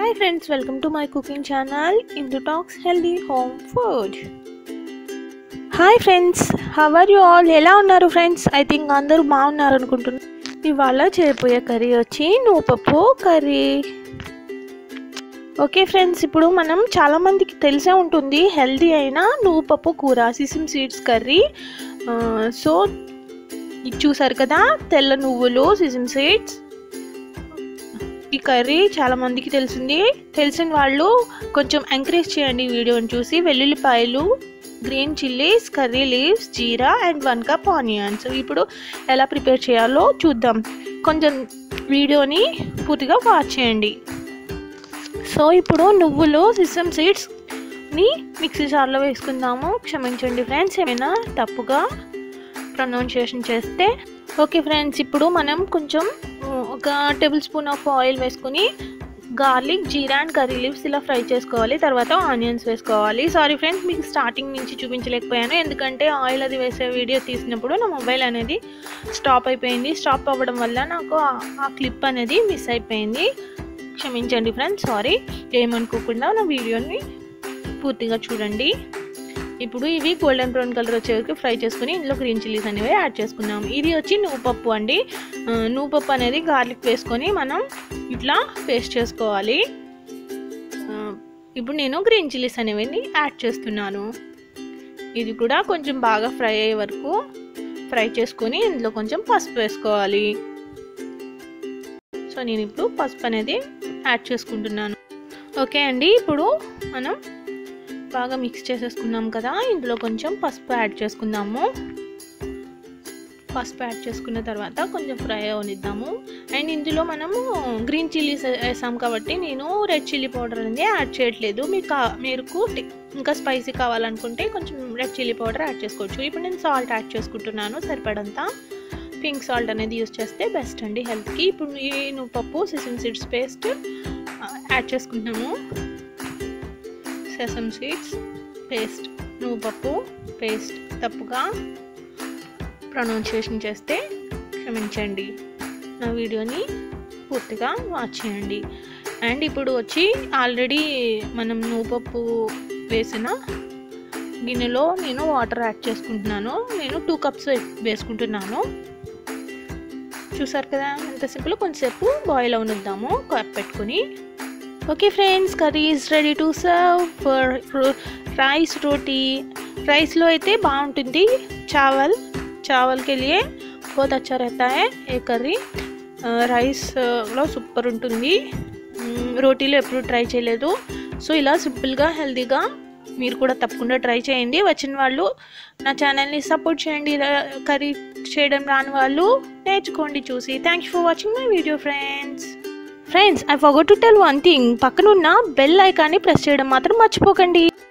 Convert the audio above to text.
hi friends welcome to my cooking channel Indu talks healthy home food hi friends how are you all ఎలా ఉన్నారు friends I think అందరూ బాగున్నారు అనుకుంటున్నాను ఇవాళ చేయబోయే కర్రీ వచ్చి నువ్వుపప్పు కర్రీ ఓకే ఫ్రెండ్స్ ఇప్పుడు మనం చాలామందికి తెలిసే ఉంటుంది హెల్దీ అయిన నువ్వుపప్పు కూర సిసిమ్ సీడ్స్ కర్రీ సో ఇది చూసారు కదా తెల్ల నువ్వులు సిసిమ్ సీడ్స్ ఈ కర్రీ చాలా మందికి తెలిసింది తెలిసిన వాళ్ళు కొంచెం ఎంకరేజ్ చేయండి ఈ వీడియోని చూసి వెల్లుల్లిపాయలు green chillies curry leaves jeera and one cup onions ఇప్పుడు ఎలా ప్రిపేర్ చేయాలో చూద్దాం కొంచెం వీడియోని పూర్తిగా వాచ్ చేయండి సో ఇప్పుడు నువ్వులు సిస్టమ్ సీడ్స్ని మిక్సీ జార్లో వేసుకుందాము క్షమించండి ఫ్రెండ్స్ ఏమైనా తప్పుగా ప్రొనౌన్సియేషన్ చేస్తే ఓకే ఫ్రెండ్స్ ఇప్పుడు మనం కొంచెం ఒక టేబుల్ స్పూన్ ఆఫ్ ఆయిల్ వేసుకొని garlic jeera and curry leaves ఇలా ఫ్రై చేసుకోవాలి తర్వాత ఆనియన్స్ వేసుకోవాలి సారీ ఫ్రెండ్స్ మీకు స్టార్టింగ్ నుంచి చూపించలేకపోయాను ఎందుకంటే ఆయిల్ అది వేసే వీడియో తీసినప్పుడు నా మొబైల్ అనేది స్టాప్ అయిపోయింది స్టాప్ అవ్వడం వల్ల నాకు ఆ క్లిప్ అనేది మిస్ అయిపోయింది క్షమించండి ఫ్రెండ్స్ సారీ ఏమనుకోకుండా నా వీడియోని పూర్తిగా చూడండి ఇప్పుడు ఇవి గోల్డెన్ బ్రౌన్ కలర్ వచ్చే వరకు ఫ్రై చేసుకుని ఇందులో గ్రీన్ చిల్లీస్ అనేవి యాడ్ చేసుకున్నాం ఇది వచ్చి నువ్వుపప్పు అండి నువ్వుపప్పు అనేది గార్లిక్ వేసుకొని మనం ఇట్లా పేస్ట్ చేసుకోవాలి ఇప్పుడు నేను గ్రీన్ చిల్లీస్ అనేవి యాడ్ చేస్తున్నాను ఇది కూడా కొంచెం బాగా ఫ్రై అయ్యే వరకు ఫ్రై చేసుకొని ఇందులో కొంచెం పసుపు వేసుకోవాలి సో నేను ఇప్పుడు పసుపు అనేది యాడ్ చేసుకుంటున్నాను ఓకే అండి ఇప్పుడు మనం బాగా మిక్స్ చేసేసుకున్నాం కదా ఇందులో కొంచెం పసుపు యాడ్ చేసుకుందాము పసుపు యాడ్ చేసుకున్న తర్వాత కొంచెం ఫ్రై అవనిద్దాము అండ్ ఇందులో మనము గ్రీన్ చిల్లీస్ వేసాం కాబట్టి నేను రెడ్ చిల్లీ పౌడర్ అనేది యాడ్ చేయట్లేదు మీకు మీకు ఇంకా స్పైసీ కావాలనుకుంటే కొంచెం రెడ్ చిల్లీ పౌడర్ యాడ్ చేసుకోవచ్చు ఇప్పుడు నేను సాల్ట్ యాడ్ చేసుకుంటున్నాను సరిపడంతా పింక్ సాల్ట్ అనేది యూస్ చేస్తే బెస్ట్ అండి హెల్త్కి ఇప్పుడు ఈ నువ్వు పప్పు సిసిమ్ సీడ్స్ పేస్ట్ యాడ్ చేసుకుంటున్నాము సెసమ్ సీడ్స్ పేస్ట్ నువ్వుపప్పు పేస్ట్ తప్పుగా ప్రొనౌన్సియేషన్ చేస్తే క్షమించండి నా వీడియోని పూర్తిగా వాచ్ చేయండి అండ్ ఇప్పుడు వచ్చి ఆల్రెడీ మనం నువ్వుపప్పు వేసిన గిన్నెలో నేను వాటర్ యాడ్ చేసుకుంటున్నాను నేను టూ కప్స్ వేసుకుంటున్నాను చూసారు కదా ఎంత సింపుల్ కొంచెంసేపు బాయిల్ అవనిద్దాము కప్ పెట్టుకుని okay friends curry is ready to serve for rice roti రైస్లో అయితే బాగుంటుంది చావల్ చావల్ के लिए बहुत अच्छा रहता है ఏ కర్రీ రైస్లో సూపర్ ఉంటుంది రోటీలో ఎప్పుడు ట్రై చేయలేదు సో ఇలా సింపుల్గా హెల్తీగా మీరు కూడా తప్పకుండా ట్రై చేయండి వచ్చిన వాళ్ళు నా ఛానల్ని సపోర్ట్ చేయండి కర్రీ చేయడం రాని వాళ్ళు నేర్చుకోండి చూసి thank you for watching my video friends friends I forgot to tell one thing పక్కనున్న బెల్ ఐకాన్ని ప్రెస్ చేయడం మాత్రం మర్చిపోకండి